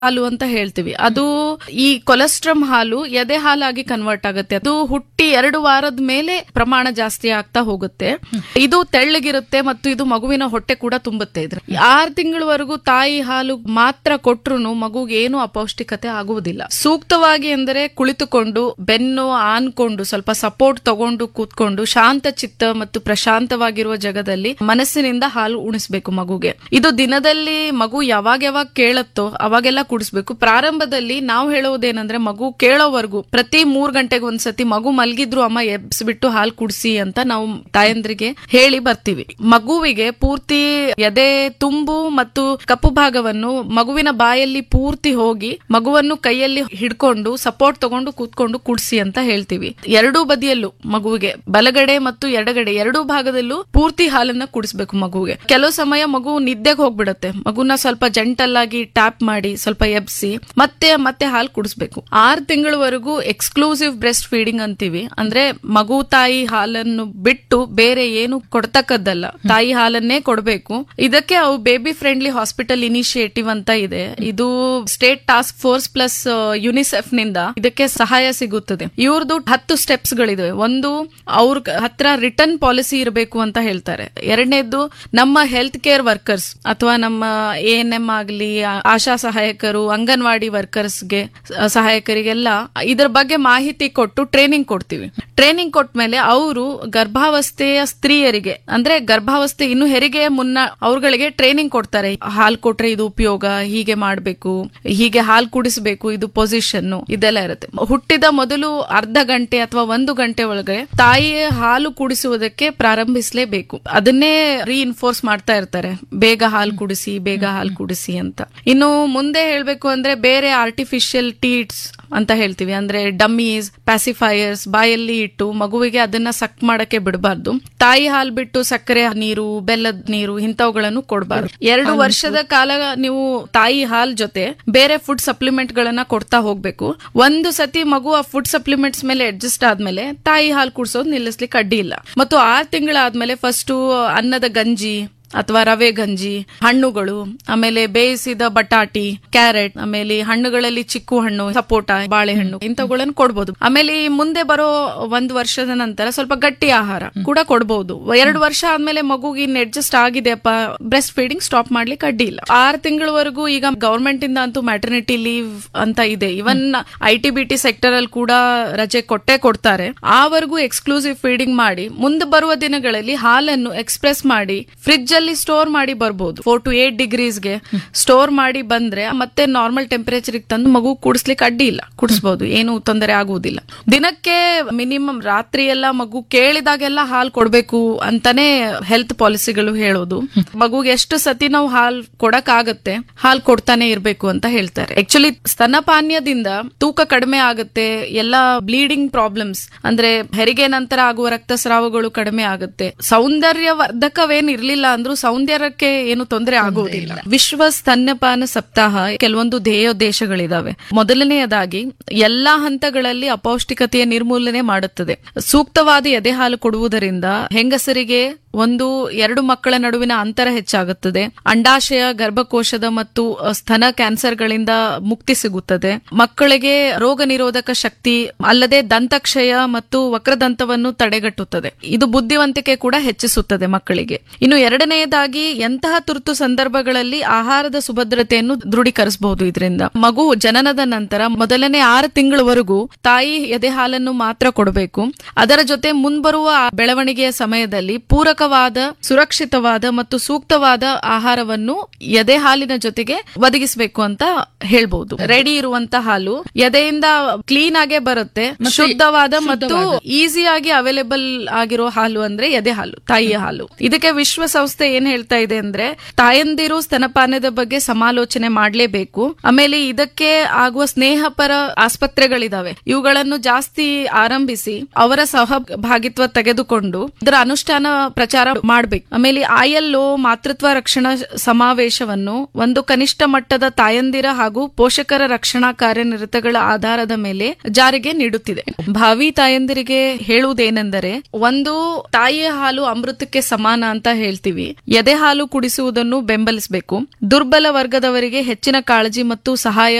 ಹಾಲು ಅಂತ ಹೇಳ್ತೀವಿ ಅದು ಈ ಕೊಲೆಸ್ಟ್ರಮ್ ಹಾಲು ಎದೆ ಹಾಲಾಗಿ ಕನ್ವರ್ಟ್ ಆಗುತ್ತೆ ಅದು ಹುಟ್ಟಿ ಎರಡು ವಾರದ ಮೇಲೆ ಪ್ರಮಾಣ ಜಾಸ್ತಿ ಆಗ್ತಾ ಹೋಗುತ್ತೆ ಇದು ತೆಳ್ಳಗಿರುತ್ತೆ ಮತ್ತು ಇದು ಮಗುವಿನ ಹೊಟ್ಟೆ ಕೂಡ ತುಂಬುತ್ತೆ ಇದ್ರೆ ಆರು ತಿಂಗಳವರೆಗೂ ತಾಯಿ ಹಾಲು ಮಾತ್ರ ಕೊಟ್ರು ಮಗುಗೆ ಏನು ಅಪೌಷ್ಟಿಕತೆ ಆಗುವುದಿಲ್ಲ ಸೂಕ್ತವಾಗಿ ಎಂದರೆ ಕುಳಿತುಕೊಂಡು ಬೆನ್ನು ಆನ್ಕೊಂಡು ಸ್ವಲ್ಪ ಸಪೋರ್ಟ್ ತಗೊಂಡು ಕೂತ್ಕೊಂಡು ಶಾಂತ ಚಿತ್ತ ಮತ್ತು ಪ್ರಶಾಂತವಾಗಿರುವ ಜಗದಲ್ಲಿ ಮನಸ್ಸಿನಿಂದ ಹಾಲು ಉಣಿಸ್ಬೇಕು ಮಗುಗೆ ಇದು ದಿನದಲ್ಲಿ ಮಗು ಯಾವಾಗ ಯಾವಾಗ ಕೇಳತ್ತೋ ಅವಾಗೆಲ್ಲ ಕುಡಿಸ್ಬೇಕು ಪ್ರಾರಂಭದಲ್ಲಿ ನಾವು ಹೇಳೋದೇನಂದ್ರೆ ಮಗು ಕೇಳೋವರೆಗೂ ಪ್ರತಿ ಮೂರ್ ಗಂಟೆಗೆ ಒಂದ್ಸತಿ ಮಗು ಮಲ್ಗಿದ್ರು ಅಮ್ಮ ಎಬ್ಸ್ಬಿಟ್ಟು ಹಾಲು ಕುಡಿಸಿ ಅಂತ ನಾವು ತಾಯಂದ್ರಿಗೆ ಹೇಳಿ ಬರ್ತೀವಿ ಮಗುವಿಗೆ ಪೂರ್ತಿ ಎದೆ ತುಂಬು ಮತ್ತು ಕಪ್ಪು ಭಾಗವನ್ನು ಮಗುವಿನ ಬಾಯಲ್ಲಿ ಪೂರ್ತಿ ಹೋಗಿ ಮಗುವನ್ನು ಕೈಯಲ್ಲಿ ಹಿಡ್ಕೊಂಡು ಸಪೋರ್ಟ್ ತಗೊಂಡು ಕೂತ್ಕೊಂಡು ಕುಡಿಸಿ ಅಂತ ಹೇಳ್ತೀವಿ ಎರಡೂ ಬದಿಯಲ್ಲೂ ಮಗುವಿಗೆ ಬಲಗಡೆ ಮತ್ತು ಎಡಗಡೆ ಎರಡೂ ಭಾಗದಲ್ಲೂ ಪೂರ್ತಿ ಹಾಲನ್ನ ಕುಡಿಸ್ಬೇಕು ಮಗುವಿಗೆ ಕೆಲವು ಸಮಯ ಮಗು ನಿದ್ದೆಗೆ ಹೋಗ್ಬಿಡತ್ತೆ ಮಗುನ ಸ್ವಲ್ಪ ಜಂಟಲ್ ಆಗಿ ಟ್ಯಾಪ್ ಮಾಡಿ ಸ್ವಲ್ಪ ಎಬ್ಸಿ ಮತ್ತೆ ಮತ್ತೆ ಹಾಲು ಕುಡಿಸ್ಬೇಕು ಆರು ತಿಂಗಳವರೆಗೂ ಎಕ್ಸ್ಕ್ಲೂಸಿವ್ ಬ್ರೆಸ್ಟ್ ಫೀಡಿಂಗ್ ಅಂತೀವಿ ಅಂದ್ರೆ ಮಗು ತಾಯಿ ಹಾಲನ್ನು ಬಿಟ್ಟು ಬೇರೆ ಏನು ಕೊಡ್ತಕ್ಕದ್ದಲ್ಲ ತಾಯಿ ಹಾಲನ್ನೇ ಕೊಡಬೇಕು ಇದಕ್ಕೆ ಅವು ಬೇಬಿ ಫ್ರೆಂಡ್ಲಿ ಹಾಸ್ಪಿಟಲ್ ಇನಿಷಿಯೇಟಿವ್ ಅಂತ ಇದೆ ಇದು state task force plus UNICEF ನಿಂದ ಇದಕ್ಕೆ ಸಹಾಯ ಸಿಗುತ್ತದೆ ಇವ್ರದ್ದು ಹತ್ತು ಸ್ಟೆಪ್ಸ್ ಗಳಿದಾವೆ ಒಂದು ಅವ್ರ ಹತ್ರ ರಿಟರ್ನ್ ಪಾಲಿಸಿ ಇರಬೇಕು ಅಂತ ಹೇಳ್ತಾರೆ ಎರಡನೇದ್ದು ನಮ್ಮ ಹೆಲ್ತ್ ಕೇರ್ ವರ್ಕರ್ಸ್ ಅಥವಾ ನಮ್ಮ ಎ ಎನ್ ಎಂ ಆಗ್ಲಿ ಆಶಾ ಸಹಾಯಕರು ಅಂಗನವಾಡಿ ವರ್ಕರ್ಸ್ಗೆ ಸಹಾಯಕರಿಗೆಲ್ಲ ಇದ್ರ ಬಗ್ಗೆ ಮಾಹಿತಿ ಕೊಟ್ಟು ಟ್ರೈನಿಂಗ್ ಕೊಡ್ತೀವಿ ಟ್ರೈನಿಂಗ್ ಕೊಟ್ಟ ಮೇಲೆ ಅವರು ಗರ್ಭಾವಸ್ಥೆಯ ಸ್ತ್ರೀಯರಿಗೆ ಅಂದ್ರೆ ಗರ್ಭಾವಸ್ಥೆ ಇನ್ನು ಹೆರಿಗೆ ಮುನ್ನ ಅವ್ರಗಳಿಗೆ ಟ್ರೈನಿಂಗ್ ಕೊಡ್ತಾರೆ ಹಾಲ್ ಕೊಟ್ರೆ ಇದು ಉಪಯೋಗ ಹೀಗೆ ಮಾಡ್ಬೇಕು ಹೀಗೆ ಹಾಲ್ ಕುಡಿಸ್ಬೇಕು ಇದು ಪೊಸಿಷನ್ ಇದೆಲ್ಲ ಇರುತ್ತೆ ಹುಟ್ಟಿದ ಮೊದಲು ಅರ್ಧ ಗಂಟೆ ಅಥವಾ ಒಂದು ಗಂಟೆ ಒಳಗೆ ತಾಯಿಯ ಹಾಲು ಕುಡಿಸುವುದಕ್ಕೆ ಪ್ರಾರಂಭಿಸಲೇಬೇಕು ಅದನ್ನೇ ರೀಇನ್ಫೋರ್ಸ್ ಮಾಡ್ತಾ ಇರ್ತಾರೆ ಬೇಗ ಹಾಲು ಕುಡಿಸಿ ಬೇಗ ಹಾಲು ಕುಡಿಸಿ ಅಂತ ಇನ್ನು ಮುಂದೆ ಹೇಳ್ಬೇಕು ಅಂದ್ರೆ ಬೇರೆ ಆರ್ಟಿಫಿಷಿಯಲ್ ಟೀಟ್ಸ್ ಅಂತ ಹೇಳ್ತೀವಿ ಅಂದ್ರೆ ಡಮ್ಮೀಸ್ ಪ್ಯಾಸಿಫೈಯರ್ಸ್ ಬಾಯಲ್ಲಿ ಇಟ್ಟು ಮಗುವಿಗೆ ಅದನ್ನ ಸಕ್ ಮಾಡಕ್ಕೆ ಬಿಡಬಾರ್ದು ತಾಯಿ ಹಾಲು ಬಿಟ್ಟು ಸಕ್ಕರೆ ನೀರು ಬೆಲ್ಲದ ನೀರು ಇಂಥವುಗಳನ್ನು ಕೊಡಬಾರ್ದು ಎರಡು ವರ್ಷದ ಕಾಲ ನೀವು ತಾಯಿ ಹಾಲ್ ಜೊತೆ ಬೇರೆ ಫುಡ್ ಸಪ್ಲಿಮೆಂಟ್ ಗಳನ್ನ ಕೊಡ್ತಾ ಹೋಗ್ಬೇಕು ಒಂದು ಸತಿ ಮಗು ಆ ಫುಡ್ ಸಪ್ಲಿಮೆಂಟ್ಸ್ ಮೇಲೆ ಅಡ್ಜಸ್ಟ್ ಆದ್ಮೇಲೆ ತಾಯಿ ಹಾಲು ಕುಡಿಸೋದು ನಿಲ್ಲಿಸ್ಲಿಕ್ಕೆ ಅಡ್ಡಿ ಇಲ್ಲ ಮತ್ತು ಆರು ತಿಂಗಳಾದ್ಮೇಲೆ ಫಸ್ಟ್ ಅನ್ನದ ಗಂಜಿ ಅಥವಾ ರವೆ ಗಂಜಿ ಹಣ್ಣುಗಳು ಆಮೇಲೆ ಬೇಯಿಸಿದ ಬಟಾಟಿ ಕ್ಯಾರೆಟ್ ಆಮೇಲೆ ಹಣ್ಣುಗಳಲ್ಲಿ ಚಿಕ್ಕು ಹಣ್ಣು ಸಪೋಟ ಬಾಳೆಹಣ್ಣು ಇಂಥವುಗಳನ್ನು ಕೊಡ್ಬೋದು ಆಮೇಲೆ ಈ ಮುಂದೆ ಬರೋ ಒಂದು ವರ್ಷದ ನಂತರ ಸ್ವಲ್ಪ ಗಟ್ಟಿ ಆಹಾರ ಕೂಡ ಕೊಡ್ಬೋದು ಎರಡು ವರ್ಷ ಆದ್ಮೇಲೆ ಮಗುಗೆ ಇನ್ ಅಡ್ಜಸ್ಟ್ ಆಗಿದೆಯಪ್ಪ ಬ್ರೆಸ್ಟ್ ಫೀಡಿಂಗ್ ಸ್ಟಾಪ್ ಮಾಡ್ಲಿಕ್ಕೆ ಅಡ್ಡಿ ಇಲ್ಲ ಆರು ತಿಂಗಳವರೆಗೂ ಈಗ ಗವರ್ಮೆಂಟ್ ಇಂದ ಅಂತೂ ಮ್ಯಾಟರ್ನಿಟಿ ಲೀವ್ ಅಂತ ಇದೆ even I T B T sector ಅಲ್ಲಿ ಕೂಡ ರಜೆ ಕೊಟ್ಟೆ ಕೊಡ್ತಾರೆ ಆವರೆಗೂ ಎಕ್ಸ್ಕ್ಲೂಸಿವ್ ಫೀಡಿಂಗ್ ಮಾಡಿ ಮುಂದೆ ಬರುವ ದಿನಗಳಲ್ಲಿ ಹಾಲನ್ನು ಎಕ್ಸ್ಪ್ರೆಸ್ ಮಾಡಿ ಫ್ರಿಡ್ಜ್ ಅಲ್ಲಿ ಸ್ಟೋರ್ ಮಾಡಿ ಬರ್ಬೋದು ಫೋರ್ ಟು ಏಟ್ ಡಿಗ್ರೀಸ್ಗೆ ಸ್ಟೋರ್ ಮಾಡಿ ಬಂದ್ರೆ ಮತ್ತೆ ನಾರ್ಮಲ್ ಟೆಂಪರೇಚರ್ ತಂದು ಮಗು ಕುಡಿಸ್ಲಿಕ್ಕೆ ಅಡ್ಡಿ ಇಲ್ಲ ಕುಡಿಸ್ಬೋದು ಏನು ತೊಂದರೆ ಆಗುವುದಿಲ್ಲ ದಿನಕ್ಕೆ ಮಿನಿಮಮ್ ರಾತ್ರಿ ಎಲ್ಲ ಮಗು ಕೇಳಿದಾಗೆಲ್ಲ ಹಾಲು ಕೊಡ್ಬೇಕು ಅಂತಾನೆ ಹೆಲ್ತ್ ಪಾಲಿಸಿಗಳು ಹೇಳೋದು ಮಗುಗೆ ಎಷ್ಟು ಸತಿ ನಾವು ಹಾಲ್ ಕೊಡಕ್ ಆಗತ್ತೆ ಹಾಲ್ ಕೊಡ್ತಾನೆ ಇರ್ಬೇಕು ಅಂತ ಹೇಳ್ತಾರೆ ಆಕ್ಚುಲಿ ಸ್ತನಪಾನೀಯದಿಂದ ತೂಕ ಕಡಿಮೆ ಆಗುತ್ತೆ ಎಲ್ಲ ಬ್ಲೀಡಿಂಗ್ ಪ್ರಾಬ್ಲಮ್ಸ್ ಅಂದ್ರೆ ಹೆರಿಗೆ ನಂತರ ಆಗುವ ರಕ್ತಸ್ರಾವಗಳು ಕಡಿಮೆ ಆಗುತ್ತೆ ಸೌಂದರ್ಯವರ್ಧಕವೇನ್ ಇರ್ಲಿಲ್ಲ ಅಂದ್ರೂ ಸೌಂದರ್ಯಕ್ಕೆ ಏನು ತೊಂದರೆ ಆಗುವುದಿಲ್ಲ ವಿಶ್ವ ಸ್ತನ್ಯಪಾನ ಸಪ್ತಾಹ ಕೆಲವೊಂದು ಧ್ಯೇಯೋದ್ದೇಶಗಳಿದಾವೆ ಮೊದಲನೆಯದಾಗಿ ಎಲ್ಲಾ ಹಂತಗಳಲ್ಲಿ ಅಪೌಷ್ಟಿಕತೆಯ ನಿರ್ಮೂಲನೆ ಮಾಡುತ್ತದೆ ಸೂಕ್ತವಾದ ಎದೆ ಹಾಲು ಕೊಡುವುದರಿಂದ ಹೆಂಗಸರಿಗೆ ಒಂದು ಎರಡು ಮಕ್ಕಳ ನಡುವಿನ ಅಂತರ ಹೆಚ್ಚಾಗುತ್ತದೆ ಅಂಡಾಶಯ ಗರ್ಭಕೋಶದ ಮತ್ತು ಸ್ತನ ಕ್ಯಾನ್ಸರ್ಗಳಿಂದ ಮುಕ್ತಿ ಸಿಗುತ್ತದೆ ಮಕ್ಕಳಿಗೆ ರೋಗ ನಿರೋಧಕ ಶಕ್ತಿ ಅಲ್ಲದೆ ದಂತಕ್ಷಯ ಮತ್ತು ವಕ್ರದಂತವನ್ನು ತಡೆಗಟ್ಟುತ್ತದೆ ಇದು ಬುದ್ಧಿವಂತಿಕೆ ಕೂಡ ಹೆಚ್ಚಿಸುತ್ತದೆ ಮಕ್ಕಳಿಗೆ ಇನ್ನು ಎರಡನೆಯದಾಗಿ ಎಂತಹ ತುರ್ತು ಸಂದರ್ಭಗಳಲ್ಲಿ ಆಹಾರದ ಸುಭದ್ರತೆಯನ್ನು ದೃಢೀಕರಿಸಬಹುದು ಇದರಿಂದ ಮಗು ಜನನದ ನಂತರ ಮೊದಲನೇ ಆರು ತಿಂಗಳವರೆಗೂ ತಾಯಿ ಎದೆ ಹಾಲನ್ನು ಮಾತ್ರ ಕೊಡಬೇಕು ಅದರ ಜೊತೆ ಮುಂಬರುವ ಬೆಳವಣಿಗೆಯ ಸಮಯದಲ್ಲಿ ಪೂರಕವಾದ ಸುರಕ್ಷಿತವಾದ ಮತ್ತು ಸೂಕ್ತವಾದ ಆಹಾರವನ್ನು ಎದೆ ಹಾಲಿನ ಜೊತೆಗೆ ಒದಗಿಸಬೇಕು ಅಂತ ಹೇಳ್ಬಹುದು ರೆಡಿ ಇರುವಂತ ಹಾಲು ಎದೆಯಿಂದ ಕ್ಲೀನ್ ಆಗೇ ಬರುತ್ತೆ ಶುದ್ಧವಾದ ಮತ್ತು ಈಸಿಯಾಗಿ ಅವೈಲೇಬಲ್ ಆಗಿರೋ ಹಾಲು ಅಂದ್ರೆ ಎದೆ ಹಾಲು ತಾಯಿಯ ಹಾಲು ಇದಕ್ಕೆ ವಿಶ್ವಸಂಸ್ಥೆ ಏನ್ ಹೇಳ್ತಾ ಇದೆ ಅಂದ್ರೆ ತಾಯಂದಿರು ಸ್ತನಪಾನದ ಬಗ್ಗೆ ಸಮಾಲೋಚನೆ ಮಾಡಲೇಬೇಕು ಆಮೇಲೆ ಇದಕ್ಕೆ ಆಗುವ ಸ್ನೇಹಪರ ಆಸ್ಪತ್ರೆಗಳಿದಾವೆ ಇವುಗಳನ್ನು ಜಾಸ್ತಿ ಆರಂಭಿಸಿ ಅವರ ಸಹಭಾಗಿತ್ವ ತೆಗೆದುಕೊಂಡು ಇದರ ಅನುಷ್ಠಾನ ಪ್ರಚಾರ ಪ್ರಚಾರ ಮಾಡ್ಬೇಕು ಆಮೇಲೆ ಆಯಲ್ಲೋ ಮಾತೃತ್ವ ರಕ್ಷಣಾ ಸಮಾವೇಶವನ್ನು ಒಂದು ಕನಿಷ್ಠ ಮಟ್ಟದ ತಾಯಂದಿರ ಹಾಗೂ ಪೋಷಕರ ರಕ್ಷಣಾ ಕಾರ್ಯನಿರತಗಳ ಆಧಾರದ ಮೇಲೆ ಜಾರಿಗೆ ನೀಡುತ್ತಿದೆ ಭಾವಿ ತಾಯಂದಿರಿಗೆ ಹೇಳುವುದೇನೆಂದರೆ ಒಂದು ತಾಯಿಯ ಹಾಲು ಅಮೃತಕ್ಕೆ ಸಮಾನ ಅಂತ ಹೇಳ್ತೀವಿ ಎದೆ ಹಾಲು ಕುಡಿಸುವುದನ್ನು ಬೆಂಬಲಿಸಬೇಕು ದುರ್ಬಲ ವರ್ಗದವರಿಗೆ ಹೆಚ್ಚಿನ ಕಾಳಜಿ ಮತ್ತು ಸಹಾಯ